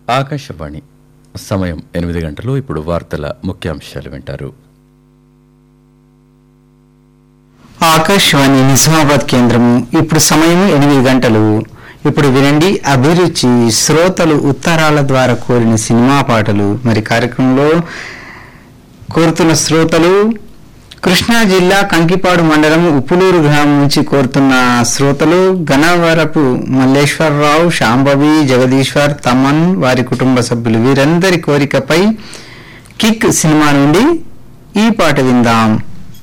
ఆకాశవాణి సమయం ఎనిమిది గంటలు ఇప్పుడు వార్తల ముఖ్యాంశాలు వింటారు ఆకాశవాణి నిజామాబాద్ కేంద్రం ఇప్పుడు సమయం ఎనిమిది గంటలు ఇప్పుడు వినండి అభిరుచి శ్రోతలు ఉత్తరాల ద్వారా కోరిన సినిమా పాటలు మరి కార్యక్రమంలో కోరుతున్న శ్రోతలు కృష్ణా జిల్లా కంకిపాడు మండలం ఉప్పులూరు గ్రామం నుంచి కోరుతున్న శ్రోతలు గణవరపు మల్లేశ్వరరావు శాంభవి జగదీశ్వర్ తమన్ వారి కుటుంబ సభ్యులు వీరందరి కోరికపై కిక్ సినిమా నుండి ఈ పాట విందాం